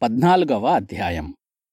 పద్నాలుగవ అధ్యాయం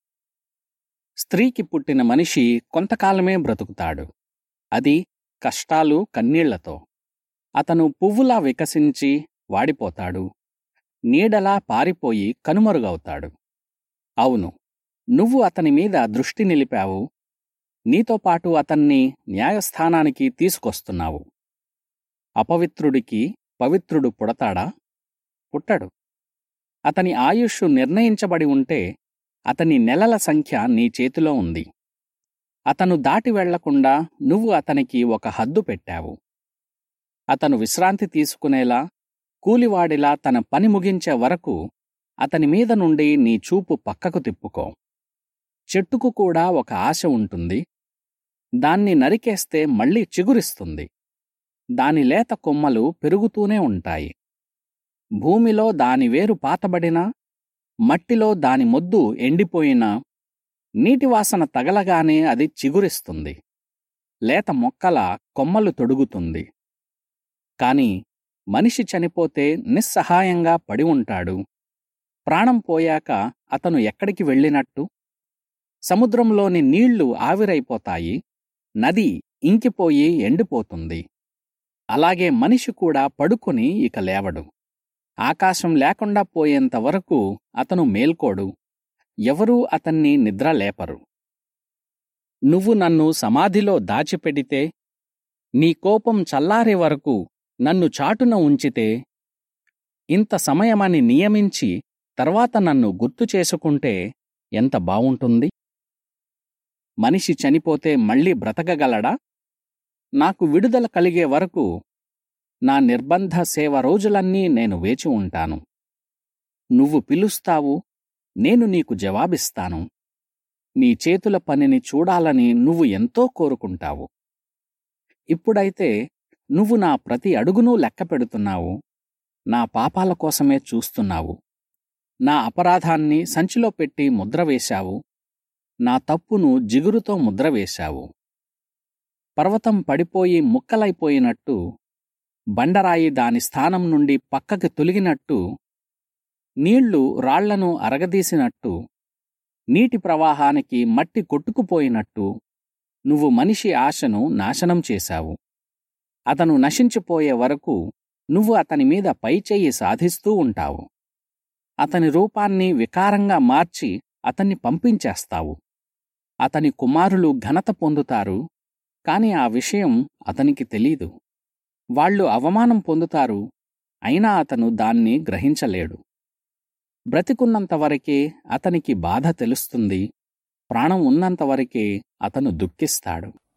స్త్రీకి పుట్టిన మనిషి కొంతకాలమే బ్రతుకుతాడు అది కష్టాలు కన్నీళ్లతో అతను పువ్వులా వికసించి వాడిపోతాడు నీడలా పారిపోయి కనుమరుగవుతాడు అవును నువ్వు అతని మీద దృష్టి నిలిపావు నీతో పాటు అతన్ని న్యాయస్థానానికి తీసుకొస్తున్నావు అపవిత్రుడికి పవిత్రుడు పుడతాడా పుట్టడు అతని ఆయుష్ నిర్ణయించబడి ఉంటే అతని నెలల సంఖ్య నీ చేతిలో ఉంది అతను దాటి వెళ్లకుండా నువ్వు అతనికి ఒక హద్దు పెట్టావు అతను విశ్రాంతి తీసుకునేలా కూలివాడిలా తన పని ముగించే వరకు అతని మీద నుండి నీ చూపు పక్కకు తిప్పుకో చెట్టుకు కూడా ఒక ఆశ ఉంటుంది దాన్ని నరికేస్తే మళ్ళీ చిగురిస్తుంది దాని లేత కొమ్మలు పెరుగుతూనే ఉంటాయి భూమిలో దాని వేరు పాతబడినా మట్టిలో దాని మొద్దు ఎండిపోయినా నీటివాసన తగలగానే అది చిగురిస్తుంది లేత మొక్కల కొమ్మలు తొడుగుతుంది కాని మనిషి చనిపోతే నిస్సహాయంగా పడి ఉంటాడు ప్రాణం పోయాక అతను ఎక్కడికి వెళ్ళినట్టు సముద్రంలోని నీళ్లు ఆవిరైపోతాయి నది ఇంకిపోయి ఎండిపోతుంది అలాగే మనిషి కూడా పడుకొని ఇక లేవడు ఆకాశం లేకుండా పోయేంత వరకు అతను మేల్కోడు ఎవరూ అతన్ని నిద్ర లేపరు నువ్వు నన్ను సమాధిలో దాచిపెడితే నీ కోపం చల్లారే వరకు నన్ను చాటున ఉంచితే ఇంత సమయమని నియమించి తర్వాత నన్ను గుర్తు చేసుకుంటే ఎంత బావుంటుంది మనిషి చనిపోతే మళ్ళీ బ్రతకగలడా నాకు విడుదల కలిగే వరకు నా నిర్బంధ సేవ రోజులన్నీ నేను వేచి ఉంటాను నువ్వు పిలుస్తావు నేను నీకు జవాబిస్తాను నీ చేతుల పనిని చూడాలని నువ్వు ఎంతో కోరుకుంటావు ఇప్పుడైతే నువ్వు నా ప్రతి అడుగునూ లెక్క పెడుతున్నావు నా పాపాల కోసమే చూస్తున్నావు నా అపరాధాన్ని సంచిలో పెట్టి ముద్ర వేశావు నా తప్పును జిగురుతో ముద్ర వేశావు పర్వతం పడిపోయి ముక్కలైపోయినట్టు బండరాయి దాని స్థానం నుండి పక్కకి తొలగినట్టు నీళ్లు రాళ్లను అరగదీసినట్టు నీటి ప్రవాహానికి మట్టి కొట్టుకుపోయినట్టు నువ్వు మనిషి ఆశను నాశనం చేశావు అతను నశించిపోయే వరకు నువ్వు అతని మీద పైచెయ్యి సాధిస్తూ ఉంటావు అతని రూపాన్ని వికారంగా మార్చి అతన్ని పంపించేస్తావు అతని కుమారులు ఘనత పొందుతారు కాని ఆ విషయం అతనికి తెలీదు వాళ్ళు అవమానం పొందుతారు అయినా అతను దాన్ని గ్రహించలేడు బ్రతికున్నంతవరకే అతనికి బాధ తెలుస్తుంది ప్రాణం ఉన్నంతవరకే అతను దుఃఖిస్తాడు